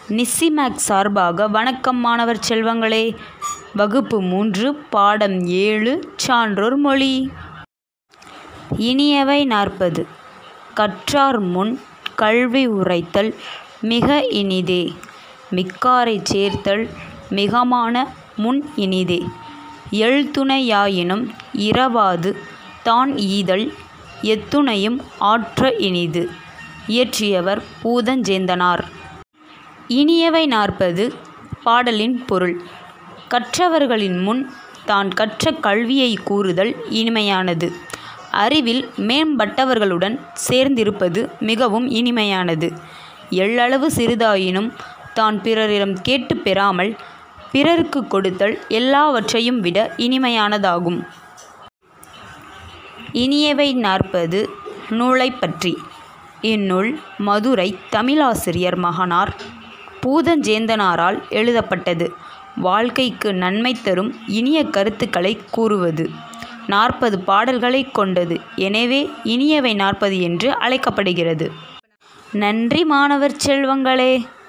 நிசிமேக் சார்பாக வணக்கம் மாணவர் செல்வங்களே வகுப்பு மூன்று பாடம் ஏழு சான்றோர் மொழி இனியவை நாற்பது கற்றார் முன் கல்வி உரைத்தல் மிக இனிதே மிக்காரைச் சேர்த்தல் மிகமான முன் இனிதே எழ்துணையாயினும் இரவாது தான் ஈதல் எத்துணையும் ஆற்ற இனிது இயற்றியவர் பூதஞ்சேந்தனார் இனியவை நாற்பது பாடலின் பொருள் கற்றவர்களின் முன் தான் கற்ற கல்வியை கூறுதல் இனிமையானது அறிவில் மேம்பட்டவர்களுடன் சேர்ந்திருப்பது மிகவும் இனிமையானது எள்ளளவு சிறிதாயினும் தான் பிறரிடம் கேட்டுப் பெறாமல் பிறருக்கு கொடுத்தல் எல்லாவற்றையும் விட இனிமையானதாகும் இனியவை நாற்பது நூலைப் பற்றி இந்நூல் மதுரை தமிழாசிரியர் மகனார் பூதஞ்சேந்தனாரால் எழுதப்பட்டது வாழ்க்கைக்கு நன்மை தரும் இனிய கருத்துக்களை கூறுவது நாற்பது பாடல்களை கொண்டது எனவே இனியவை நாற்பது என்று அழைக்கப்படுகிறது நன்றி மாணவர் செல்வங்களே